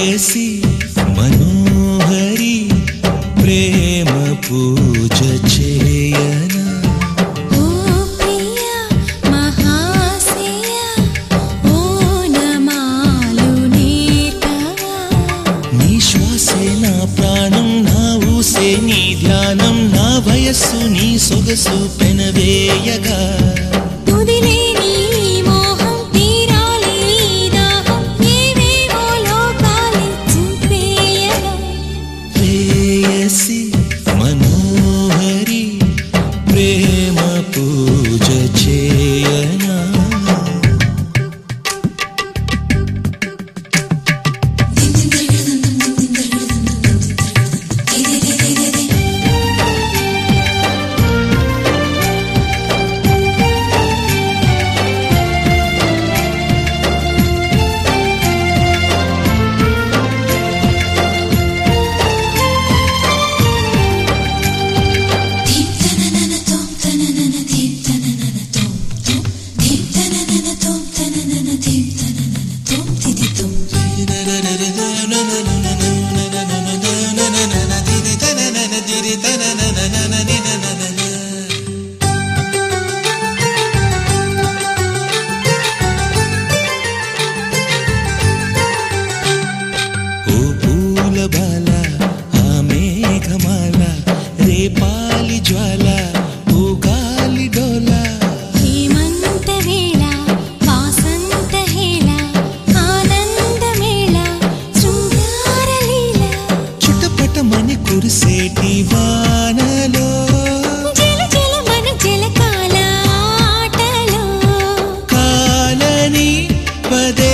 ప్రేయసి మనోహరి ప్రేమ పూజ చేయనా ఓ ప్రియా మహాశయ ఓ నమాలు నీకవా నీ శ్వాసే నా ప్రాణం నా ఊసే నీ ధ్యానం నా వయస్సు నీ సొగసు పెనవేయగా తుదిలే నీ మోహం తీరాలి దాహం ఏవేవో లోకాలి చూపేయగా ప్రేయసి మనోహరి ప్రేమ పూజ చేయనా ఓ పూల బాల ఆ మేఘమాల రేపాలి జ్వాల ఓ గాలి డోలా హేమంత వేళ వాసంత హేళ ఆనంద మేళ శృంగార లీల చుట్టపటమని కురిసేటి వానలో జల జల మన జలకాల ఆటలో కాలని పదే